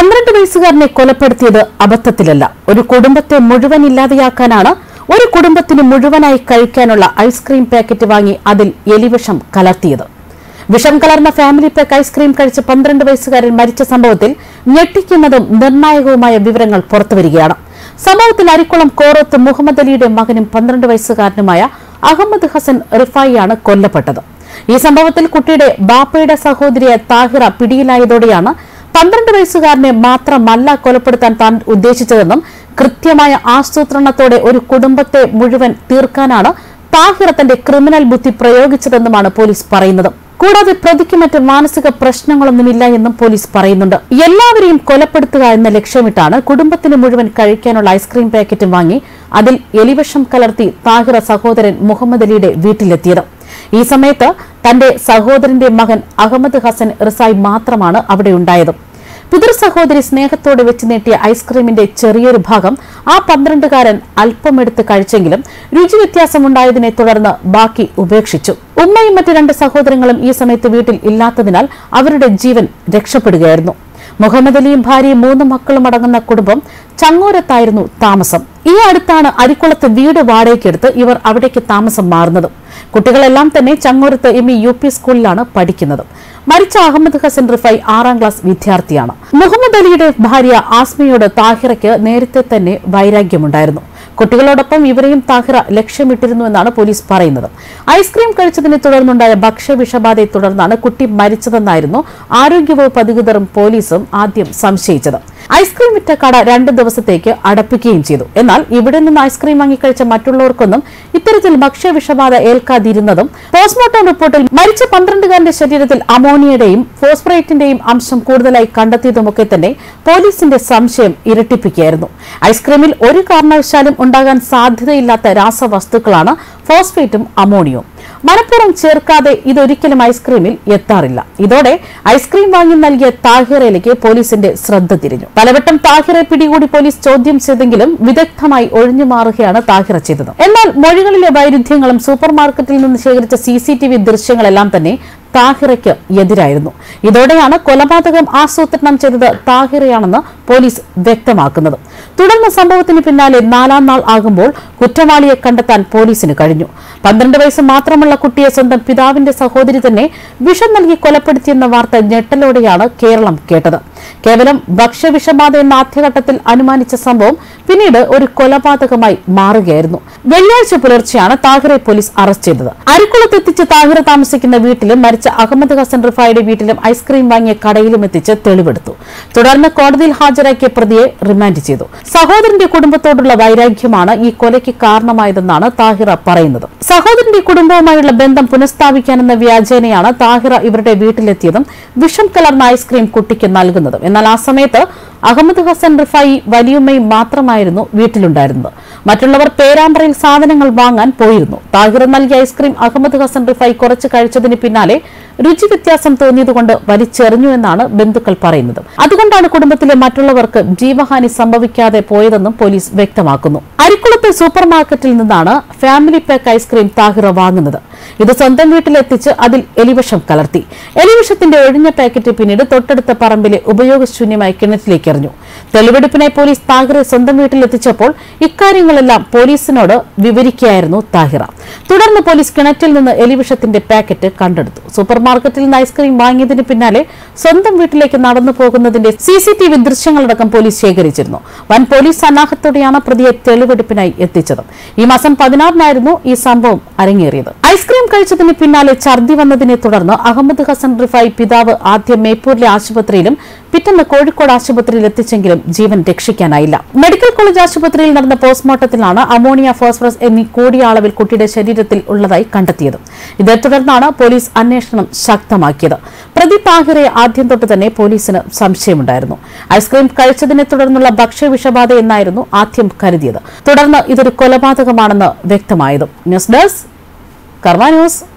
പന്ത്രണ്ട് വയസ്സുകാരനെ കൊലപ്പെടുത്തിയത് അബദ്ധത്തിലല്ല ഒരു കുടുംബത്തെ മുഴുവൻ ഇല്ലാതെയാക്കാനാണ് ഒരു കുടുംബത്തിന് മുഴുവനായി കഴിക്കാനുള്ള ഐസ്ക്രീം പാക്കറ്റ് വാങ്ങി അതിൽ എലിവിഷം കലർത്തിയത് വിഷം കലർന്ന ഫാമിലി പാക്ക് ഐസ്ക്രീം കഴിച്ച് പന്ത്രണ്ട് വയസ്സുകാരൻ മരിച്ച സംഭവത്തിൽ ഞെട്ടിക്കുന്നതും നിർണായകവുമായ വിവരങ്ങൾ പുറത്തുവരികയാണ് സംഭവത്തിൽ അരിക്കുളം കോറത്ത് മുഹമ്മദ് അലിയുടെ മകനും പന്ത്രണ്ട് വയസ്സുകാരനുമായ അഹമ്മദ് ഹസൻ റിഫായിയാണ് കൊല്ലപ്പെട്ടത് ഈ സംഭവത്തിൽ കുട്ടിയുടെ ബാപ്പയുടെ സഹോദരിയെ താഹിറ പിടിയിലായതോടെയാണ് പന്ത്രണ്ട് വയസ്സുകാരനെ മാത്രമല്ല കൊലപ്പെടുത്താൻ താൻ ഉദ്ദേശിച്ചതെന്നും കൃത്യമായ ആസൂത്രണത്തോടെ ഒരു കുടുംബത്തെ മുഴുവൻ തീർക്കാനാണ് താഹിറ തന്റെ ക്രിമിനൽ ബുദ്ധി പ്രയോഗിച്ചതെന്നുമാണ് പോലീസ് പറയുന്നത് കൂടാതെ പ്രതിക്ക് മറ്റ് മാനസിക പ്രശ്നങ്ങളൊന്നുമില്ല എന്നും പോലീസ് പറയുന്നുണ്ട് എല്ലാവരെയും കൊലപ്പെടുത്തുക എന്ന ലക്ഷ്യമിട്ടാണ് കുടുംബത്തിന് മുഴുവൻ കഴിക്കാനുള്ള ഐസ്ക്രീം പാക്കറ്റും വാങ്ങി അതിൽ എലിവിഷം കലർത്തി താഹിറ സഹോദരൻ മുഹമ്മദ് അലിയുടെ വീട്ടിലെത്തിയത് ഈ സമയത്ത് തന്റെ സഹോദരന്റെ മകൻ അഹമ്മദ് ഹസൻ റിസായി മാത്രമാണ് അവിടെ ഉണ്ടായത് പിതൃ സഹോദരി സ്നേഹത്തോടെ വെച്ച് നീട്ടിയ ഐസ്ക്രീമിന്റെ ചെറിയൊരു ഭാഗം ആ പന്ത്രണ്ടുകാരൻ അല്പമെടുത്ത് കഴിച്ചെങ്കിലും രുചി വ്യത്യാസമുണ്ടായതിനെ തുടർന്ന് ബാക്കി ഉപേക്ഷിച്ചു ഉമ്മയും മറ്റ് രണ്ട് സഹോദരങ്ങളും ഈ സമയത്ത് വീട്ടിൽ ഇല്ലാത്തതിനാൽ അവരുടെ ജീവൻ രക്ഷപ്പെടുകയായിരുന്നു മുഹമ്മദ് അലിയും ഭാര്യയും മൂന്ന് മക്കളും അടങ്ങുന്ന കുടുംബം ചങ്ങോരത്തായിരുന്നു താമസം ഈ അടുത്താണ് അരിക്കുളത്ത് വീട് വാടകയ്ക്കെടുത്ത് ഇവർ അവിടേക്ക് താമസം മാറുന്നത് കുട്ടികളെല്ലാം തന്നെ Changorath M E U P സ്കൂളിലാണ് പഠിക്കുന്നത് മരിച്ച അഹമ്മദ് ഹസൻ റിഫൈ ആറാം ക്ലാസ് വിദ്യാർത്ഥിയാണ് മുഹമ്മദ് അലിയുടെ ഭാര്യ ആസ്മയോട് താഹിറയ്ക്ക് നേരത്തെ തന്നെ വൈരാഗ്യമുണ്ടായിരുന്നു കുട്ടികളോടൊപ്പം ഇവരെയും താഹിറ ലക്ഷ്യമിട്ടിരുന്നുവെന്നാണ് പോലീസ് പറയുന്നത് ഐസ്ക്രീം കഴിച്ചതിനെ തുടർന്നുണ്ടായ ഭക്ഷ്യവിഷബാധയെ തുടർന്നാണ് കുട്ടി മരിച്ചതെന്നായിരുന്നു ആരോഗ്യവകുപ്പ് അധികൃതരും പോലീസും ആദ്യം സംശയിച്ചത് ഐസ്ക്രീം വിറ്റ കട രണ്ട് ദിവസത്തേക്ക് അടപ്പിക്കുകയും ചെയ്തു എന്നാൽ ഇവിടെ നിന്ന് ഐസ്ക്രീം വാങ്ങിക്കഴിച്ച മറ്റുള്ളവർക്കൊന്നും ഇത്തരത്തിൽ ഭക്ഷ്യവിഷബാധ ഏൽക്കാതിരുന്നതും പോസ്റ്റ്മോർട്ടം റിപ്പോർട്ടിൽ മരിച്ച പന്ത്രണ്ടുകാരന്റെ ശരീരത്തിൽ അമോണിയയുടെയും ഫോസ്ഫറേറ്റിന്റെയും അംശം കൂടുതലായി കണ്ടെത്തിയതുമൊക്കെ തന്നെ പോലീസിന്റെ സംശയം ഇരട്ടിപ്പിക്കുകയായിരുന്നു ഐസ്ക്രീമിൽ ഒരു കാരണവശാലും ഉണ്ടാകാൻ സാധ്യതയില്ലാത്ത രാസവസ്തുക്കളാണ് ഫോസ്ഫേറ്റും അമോണിയവും മനഃപൂർവ്വം ചേർക്കാതെ ഇതൊരിക്കലും ഐസ്ക്രീമിൽ എത്താറില്ല ഇതോടെ ഐസ്ക്രീം വാങ്ങി നൽകിയ താഹിറയിലേക്ക് പോലീസിന്റെ ശ്രദ്ധ തിരിഞ്ഞു പലവട്ടം താഹിറെ പിടികൂടി പോലീസ് ചോദ്യം ചെയ്തെങ്കിലും വിദഗ്ധമായി ഒഴിഞ്ഞു മാറുകയാണ് താഹിറ ചെയ്തത് എന്നാൽ മൊഴികളിലെ വൈരുദ്ധ്യങ്ങളും സൂപ്പർ മാർക്കറ്റിൽ നിന്ന് ശേഖരിച്ച സി സി ടി വി ദൃശ്യങ്ങളെല്ലാം തന്നെ താഹിറയ്ക്ക് എതിരായിരുന്നു ഇതോടെയാണ് കൊലപാതകം ആസൂത്രണം ചെയ്തത് താഹിറയാണെന്ന് പോലീസ് വ്യക്തമാക്കുന്നത് തുടർന്ന് സംഭവത്തിന് പിന്നാലെ നാലാം നാൾ ആകുമ്പോൾ കുറ്റവാളിയെ കണ്ടെത്താൻ പോലീസിന് കഴിഞ്ഞു പന്ത്രണ്ട് വയസ്സ് മാത്രമുള്ള കുട്ടിയെ സ്വന്തം പിതാവിന്റെ സഹോദരി തന്നെ വിഷം നൽകി കൊലപ്പെടുത്തിയെന്ന വാർത്ത ഞെട്ടലോടെയാണ് കേരളം കേട്ടത് കേവലം ഭക്ഷ്യവിഷബാധ എന്ന ആദ്യഘട്ടത്തിൽ അനുമാനിച്ച സംഭവം പിന്നീട് ഒരു കൊലപാതകമായി മാറുകയായിരുന്നു വെള്ളിയാഴ്ച പുലർച്ചെയാണ് താഹിറെ പോലീസ് അറസ്റ്റ് ചെയ്തത് അരിക്കുളത്ത് എത്തിച്ച് താഹിറ താമസിക്കുന്ന വീട്ടിലും മരിച്ച അഹമ്മദ് ഹസൻ റിഫായുടെ വീട്ടിലും ഐസ്ക്രീം വാങ്ങിയ കടയിലും എത്തിച്ച് തെളിവെടുത്തു തുടർന്ന് കോടതിയിൽ ഹാജരാക്കിയ പ്രതിയെ റിമാൻഡ് ചെയ്തു സഹോദരന്റെ കുടുംബത്തോടുള്ള വൈരാഗ്യമാണ് ഈ കൊലയ്ക്ക് കാരണമായതെന്നാണ് താഹിറ പറയുന്നത് സഹോദരന്റെ കുടുംബവുമായുള്ള ബന്ധം പുനഃസ്ഥാപിക്കാനെന്ന വ്യാജേനയാണ് താഹിറ ഇവരുടെ വീട്ടിലെത്തിയതും വിഷം കലർന്ന ഐസ്ക്രീം കുട്ടിക്ക് നൽകുന്നതും എന്നാൽ ആ സമയത്ത് അഹമ്മദ് ഹസൻ റിഫായി വലിയുമ്മയും മാത്രമായിരുന്നു വീട്ടിലുണ്ടായിരുന്നത് മറ്റുള്ളവർ പേരാമ്പ്രയിൽ സാധനങ്ങൾ വാങ്ങാൻ പോയിരുന്നു താഹിർ നൽകിയ ഐസ്ക്രീം അഹമ്മദ് ഹസൻ റിഫായി കുറച്ച് കഴിച്ചതിന് പിന്നാലെ രുചി വ്യത്യാസം തോന്നിയതുകൊണ്ട് വലിച്ചെറിഞ്ഞു എന്നാണ് ബന്ധുക്കൾ പറയുന്നത് അതുകൊണ്ടാണ് കുടുംബത്തിലെ മറ്റുള്ളവർക്ക് ജീവഹാനി സംഭവിക്കാതെ പോയതെന്നും പോലീസ് വ്യക്തമാക്കുന്നു അരിക്കുളത്തെ സൂപ്പർ മാർക്കറ്റിൽ നിന്നാണ് ഫാമിലി പാക്ക് ഐസ്ക്രീം താഹിറ വാങ്ങുന്നത് ഇത് സ്വന്തം വീട്ടിലെത്തിച്ച് അതിൽ എലിവിഷം കലർത്തി എലിവിഷത്തിന്റെ ഒഴിഞ്ഞ പാക്കറ്റ് പിന്നീട് തൊട്ടടുത്ത പറമ്പിലെ ഉപയോഗശൂന്യമായ കിണറ്റിലേക്ക് എറിഞ്ഞു തെളിവെടുപ്പിനായി പോലീസ് താഹിറെ സ്വന്തം വീട്ടിലെത്തിച്ചപ്പോൾ ഇക്കാര്യങ്ങളെല്ലാം പോലീസിനോട് വിവരിക്കുകയായിരുന്നു താഹിറ തുടർന്ന് പോലീസ് കിണറ്റിൽ നിന്ന് എലിവിഷത്തിന്റെ പാക്കറ്റ് കണ്ടെടുത്തു സൂപ്പർ മാർക്കറ്റിൽ നിന്ന് ഐസ്ക്രീം വാങ്ങിയതിന് പിന്നാലെ സ്വന്തം വീട്ടിലേക്ക് നടന്നു പോകുന്നതിന്റെ സി സി ടി വി ദൃശ്യങ്ങളടക്കം പോലീസ് ശേഖരിച്ചിരുന്നു വൻ പോലീസ് സന്നാഹത്തോടെയാണ് പ്രതിയെ തെളിവെടുപ്പിനായി എത്തിച്ചത് ഈ മാസം പതിനാറിനായിരുന്നു ഈ സംഭവം അരങ്ങേറിയത് ഐസ്ക്രീം കഴിച്ചതിന് പിന്നാലെ ഛർദി വന്നതിനെ തുടർന്ന് അഹമ്മദ് ഹസൻ റിഫായി പിതാവ് ആദ്യം മേപ്പൂരിലെ ആശുപത്രിയിലും പിറ്റേന്ന് കോഴിക്കോട് ആശുപത്രിയിൽ എത്തിച്ചെങ്കിലും ജീവൻ രക്ഷിക്കാനായില്ല മെഡിക്കൽ കോളേജ് ആശുപത്രിയിൽ നടന്ന പോസ്റ്റ്മോർട്ടത്തിലാണ് അമോണിയ ഫോസ്ഫറസ് എന്നീ കൂടിയ അളവിൽ കുട്ടിയുടെ ശരീരത്തിൽ ഉള്ളതായി കണ്ടെത്തിയത് ഇതേ തുടർന്നാണ് പോലീസ് അന്വേഷണം ശക്തമാക്കിയത് പ്രതി താഹിറെ ആദ്യം തൊട്ട് തന്നെ പോലീസിന് സംശയമുണ്ടായിരുന്നു ഐസ്ക്രീം കഴിച്ചതിനെ തുടർന്നുള്ള ഭക്ഷ്യവിഷബാധ എന്നായിരുന്നു ആദ്യം കരുതിയത് തുടർന്ന് ഇതൊരു കൊലപാതകമാണെന്ന് വ്യക്തമായതും ന്യൂസ് ഡെസ്ക് കർമ്മ ന്യൂസ്